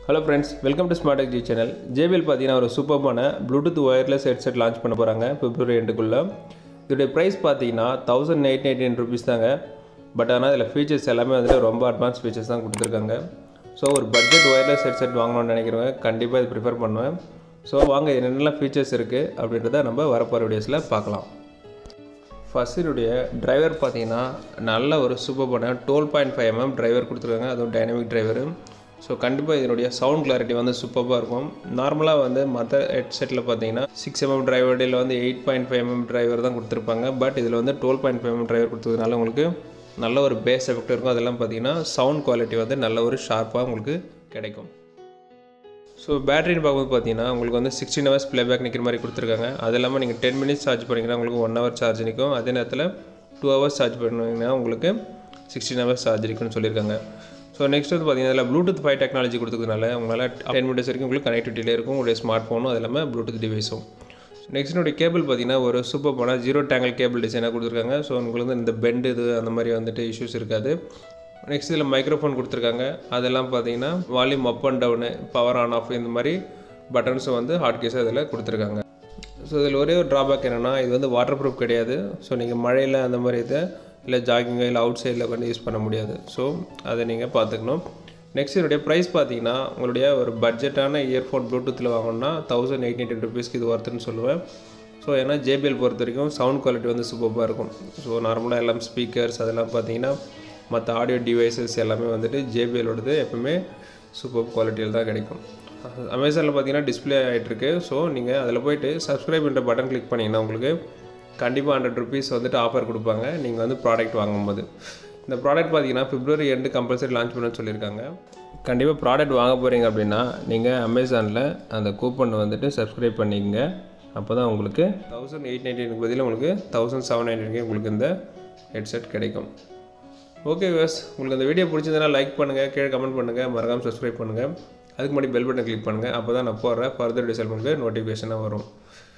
hello friends welcome to smart G channel JBL பார்த்தீங்கன்னா ஒரு சூப்பர்பான ப்ளூடூத் ஒயர்லெஸ் ஹெட்செட் லான்ச் பண்ண போகிறாங்க பிப்ரவரி எண்டுக்குள்ளே இதோடைய ப்ரைஸ் பார்த்தீங்கன்னா தௌசண்ட் எயிட் நைன்டீன் ருபீஸ் தாங்க பட் ஆனால் இதில் ஃபீச்சர்ஸ் எல்லாமே வந்துட்டு ரொம்ப அட்வான்ஸ் ஃபீச்சர்ஸ் தான் கொடுத்துருக்காங்க ஸோ ஒரு பட்ஜெட் ஒயர்லெஸ் ஹெட்செட் வாங்கணும்னு நினைக்கிறவங்க கண்டிப்பாக இது ப்ரிஃபர் பண்ணுவேன் ஸோ வாங்க என்னென்னலாம் ஃபீச்சர்ஸ் இருக்குது அப்படின்றத நம்ம வரப்போகிற வீடியோஸில் பார்க்கலாம் ஃபர்ஸ்ட் இதோடைய டிரைவர் பார்த்தீங்கன்னா நல்ல ஒரு சூப்பர்பான twelve point five mm driver கொடுத்துருக்காங்க அதுவும் டைனமிக் டிரைவரு ஸோ கண்டிப்பாக இதனுடைய சவுண்ட் கிளாரிட்டி வந்து சூப்பராக இருக்கும் நார்மலாக வந்து மற்ற ஹெட்செட்டில் பார்த்தீங்கன்னா சிக்ஸ் எம்எம் டிரைவர் இல்லை வந்து eight point five mm driver தான் கொடுத்துருப்பாங்க பட் இதில் வந்து twelve point five mm driver கொடுத்ததுனால உங்களுக்கு நல்ல ஒரு பேஸ் எஃபெக்ட் இருக்கும் அதெல்லாம் பார்த்தீங்கன்னா சவுண்ட் குவாலிட்டி வந்து நல்ல ஒரு ஷார்ப்பாக உங்களுக்கு கிடைக்கும் ஸோ பேட்டரின்னு பார்க்கும்போது பார்த்தீங்கன்னா உங்களுக்கு வந்து சிக்ஸ்டீன் ஹவர்ஸ் ப்ளேபேக் நிற்கிற மாதிரி கொடுத்துருக்காங்க அது இல்லாமல் நீங்கள் டென் மினிட்ஸ் சார்ஜ் பண்ணிங்கன்னா உங்களுக்கு ஒன் ஹவர் சார்ஜ் நிற்கும் அதே நேரத்தில் டூ ஹவர்ஸ் சார்ஜ் பண்ணிங்கன்னா உங்களுக்கு சிக்ஸ்டீன் ஹவர்ஸ் சார்ஜ் இருக்குன்னு சொல்லியிருக்காங்க ஸோ நெக்ஸ்ட் வந்து பார்த்தீங்கன்னா இதில் ப்ளூடூத் ஃபைவ் டெக்னாலஜி கொடுத்ததுனால உங்களால் டென் மினிட்ஸ் வரைக்கும் உங்களுக்கு கனெக்டிவிட்டியில் இருக்கும் உங்களுடைய ஸ்மார்ட் ஃபோனும் அது இல்லாமல் ப்ளூடூத் டிவைஸும் நெக்ஸ்ட் என்னுடைய கேபிள் பார்த்தீங்கன்னா ஒரு சூப்பர் போனால் ஜீரோ டேங்கல் கேபிள் டிசைனாக கொடுத்துருக்காங்க ஸோ உங்களுக்கு வந்து இந்த பெண்டு இது அந்த மாதிரி வந்துட்டு இஷ்யூஸ் இருக்காது நெக்ஸ்ட் இதில் மைக்ரோஃபோன் கொடுத்துருக்காங்க அதெல்லாம் பார்த்தீங்கன்னா volume up and down power on off இந்த மாதிரி பட்டன்ஸும் வந்து ஹாட் கேஸாக இதில் கொடுத்துருக்காங்க ஸோ இதில் ஒரே ஒரு ட்ராபேக் என்னென்னா இது வந்து வாட்டர் ப்ரூஃப் கிடையாது ஸோ நீங்கள் மழையில் அந்த மாதிரி இதை இல்லை ஜாகிங்கோ இல்லை அவுட் சைடில் வந்து யூஸ் பண்ண முடியாது ஸோ அதை நீங்கள் பார்த்துக்கணும் நெக்ஸ்ட் இதனுடைய ப்ரைஸ் பார்த்தீங்கன்னா உங்களுடைய ஒரு பட்ஜெட்டான இயர்ஃபோன் ப்ளூடூத்தில் வாங்கணும்னா தௌசண்ட் எயிட் எயிட்டி ருபீஸ்க்கு இது ஒர்த்துன்னு சொல்லுவேன் ஸோ ஏன்னா ஜேபிஎல் பொறுத்த வரைக்கும் சவுண்ட் குவாலிட்டி வந்து சூப்பராக இருக்கும் ஸோ நார்மலாக எல்லாம் ஸ்பீக்கர்ஸ் அதெல்லாம் பார்த்தீங்கன்னா மற்ற ஆடியோ டிவைசஸ் எல்லாமே வந்துட்டு ஜேபிஎலோடது எப்பவுமே சூப்பர் குவாலிட்டியில் தான் கிடைக்கும் அமேசானில் பார்த்தீங்கன்னா டிஸ்பிளே ஆகிட்டுருக்கு ஸோ நீங்கள் அதில் போயிட்டு சப்ஸ்கிரைப் பண்ணுற பட்டன் கிளிக் பண்ணிங்கன்னா உங்களுக்கு கண்டிப்பாக ஹண்ட்ரட் ருபீஸ் வந்துட்டு ஆஃபர் கொடுப்பாங்க நீங்கள் வந்து ப்ராடக்ட் வாங்கும்போது இந்த ப்ராடக்ட் பார்த்தீங்கன்னா பிப்ரவரி எண்டு கம்பல்சரி லான்ச் பண்ணணும்னு சொல்லியிருக்காங்க கண்டிப்பாக ப்ராடக்ட் வாங்க போகிறீங்க அப்படின்னா நீங்கள் அமேசானில் அந்த கூப்பன் வந்துட்டு சப்ஸ்கிரைப் பண்ணிக்கங்க அப்போ தான் உங்களுக்கு தௌசண்ட் எயிட் நைன்டீனுக்கு பதில் உங்களுக்கு தௌசண்ட் செவன் நைன்டீனுக்கு உங்களுக்கு இந்த ஹெட்செட் கிடைக்கும் ஓகே விவஸ் உங்களுக்கு அந்த வீடியோ பிடிச்சதுனா லைக் பண்ணுங்கள் கீழே கமெண்ட் பண்ணுங்கள் மறக்காமல் சப்ஸ்கிரைப் பண்ணுங்கள் அதுக்கு முன்னாடி பெல் பட்டன் கிளிக் பண்ணுங்கள் அப்போ தான் நான் போடுற ஃபர்தர் டிசைல் உங்களுக்கு நோட்டிஃபிகேஷனாக வரும்